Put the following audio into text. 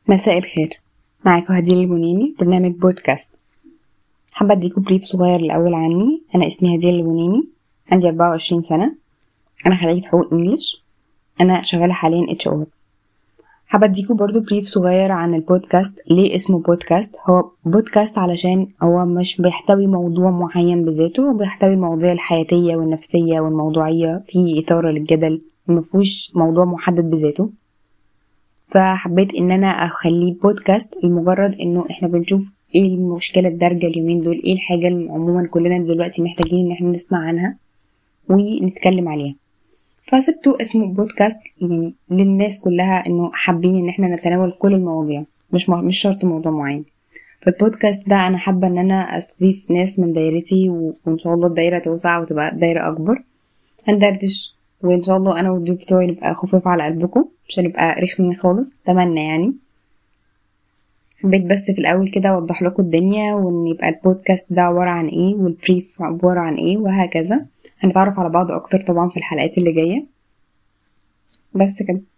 مساء الخير معاكم هديل البنيني برنامج بودكاست حابة اديكم بريف صغير الأول عني أنا اسمي هديل البنيني عندي أربعة وعشرين سنة أنا خريجة حقوق إنجليش أنا شغالة حاليا اتش ار حابة اديكم برضو بريف صغير عن البودكاست ليه اسمه بودكاست هو بودكاست علشان هو مش بيحتوي موضوع معين بذاته هو بيحتوي المواضيع الحياتية والنفسية والموضوعية في إثارة للجدل مفهوش موضوع محدد بذاته فحبيت ان انا اخليه بودكاست لمجرد انه احنا بنشوف ايه المشكلة الدارجة اليومين دول ايه الحاجة اللي عموما كلنا دلوقتي محتاجين ان احنا نسمع عنها ونتكلم عليها فسبته اسمه بودكاست يعني للناس كلها انه حابين ان احنا نتناول كل المواضيع مش مش شرط موضوع معين فالبودكاست ده انا حابة ان انا استضيف ناس من دايرتي وان شاء الله الدايرة توسع وتبقى دايرة اكبر هندردش وان شاء الله انا والضيوف بتوعي نبقى خفاف على قلبكم مش هنبقى رخمين خالص اتمنى يعني حبيت بس في الاول كده اوضح لكم الدنيا وان يبقى البودكاست ده عباره عن ايه والبريف عباره عن ايه وهكذا هنتعرف على بعض اكتر طبعا في الحلقات اللي جايه بس كده